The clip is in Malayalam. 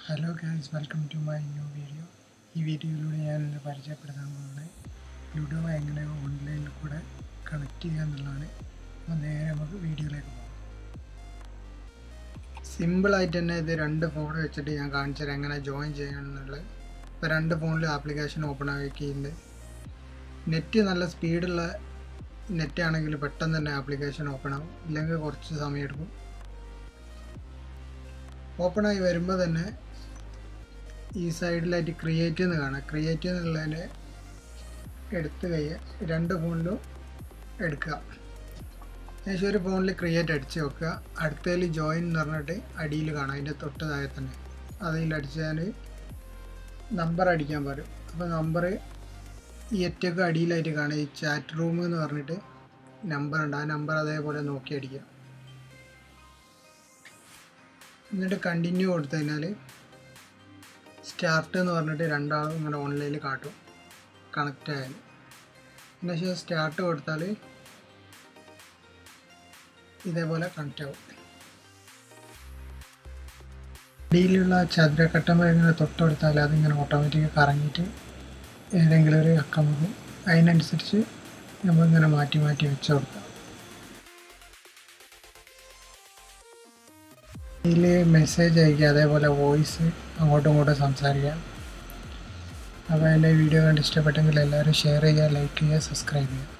hello guys welcome to my new video ഈ വീഡിയോയിലൂടെ ഞാൻ ഇന്ന് പരിചയപ്പെടുത്താൻ പോകുന്നത് ലുഡോ എങ്ങനെ ഓൺലൈനിൽ കൂടെ കണക്ട് ചെയ്യുക എന്നുള്ളതാണ് അപ്പോൾ നേരെ നമുക്ക് വീഡിയോയിലേക്ക് പോകാം സിമ്പിളായിട്ട് തന്നെ ഇത് രണ്ട് ഫോൺ വെച്ചിട്ട് ഞാൻ കാണിച്ചു തരാം എങ്ങനെ ജോയിൻ ചെയ്യണമെന്നുള്ളത് ഇപ്പോൾ രണ്ട് ഫോണിൽ ആപ്ലിക്കേഷൻ ഓപ്പൺ ആക്കിയിട്ടുണ്ട് നെറ്റ് നല്ല സ്പീഡുള്ള നെറ്റ് ആണെങ്കിൽ പെട്ടെന്ന് തന്നെ ആപ്ലിക്കേഷൻ ഓപ്പൺ ആവും ഇല്ലെങ്കിൽ കുറച്ച് സമയം എടുക്കും ഓപ്പൺ ആയി വരുമ്പോൾ തന്നെ ഈ സൈഡിലായിട്ട് ക്രിയേറ്റ് എന്ന് കാണാം ക്രിയേറ്റ് എന്നുള്ളതിനെ എടുത്ത് കഴിയുക രണ്ട് ഫോണിലും എടുക്കുക ഏകദേശം ഒരു ഫോണിൽ ക്രിയേറ്റ് അടിച്ച് വെക്കുക അടുത്തതിൽ ജോയിൻ എന്ന് പറഞ്ഞിട്ട് അടിയിൽ കാണാം അതിൻ്റെ തൊട്ട് താഴെ തന്നെ അതിൽ അടിച്ചാൽ നമ്പർ അടിക്കാൻ പറയും അപ്പോൾ നമ്പർ ഈ ഏറ്റവും അടിയിലായിട്ട് കാണാം ഈ ചാറ്റ് റൂം എന്ന് പറഞ്ഞിട്ട് നമ്പർ ഉണ്ട് ആ നമ്പർ അതേപോലെ നോക്കി അടിക്കുക എന്നിട്ട് കണ്ടിന്യൂ കൊടുത്തു കഴിഞ്ഞാൽ സ്റ്റാർട്ട് എന്ന് പറഞ്ഞിട്ട് രണ്ടാളും ഇങ്ങനെ ഓൺലൈനിൽ കാട്ടും കണക്റ്റ് ആയാൽ പിന്നെ ശേഷം സ്റ്റാർട്ട് കൊടുത്താൽ ഇതേപോലെ കണക്റ്റ് ആവും അടിയിലുള്ള ചതുരക്കട്ടം ഇങ്ങനെ തൊട്ടെടുത്താൽ അതിങ്ങനെ ഓട്ടോമാറ്റിക് കറങ്ങിയിട്ട് ഏതെങ്കിലും ഒരു അക്കം വരും അതിനനുസരിച്ച് നമ്മളിങ്ങനെ മാറ്റി മാറ്റി വെച്ച് കൊടുക്കാം ഇതിൽ മെസ്സേജ് അയക്കുക അതേപോലെ വോയിസ് അങ്ങോട്ടും ഇങ്ങോട്ടും സംസാരിക്കാം അപ്പോൾ എൻ്റെ വീഡിയോ കണ്ട് ഇഷ്ടപ്പെട്ടെങ്കിൽ എല്ലാവരും ഷെയർ ചെയ്യുക ലൈക്ക് ചെയ്യുക സബ്സ്ക്രൈബ് ചെയ്യുക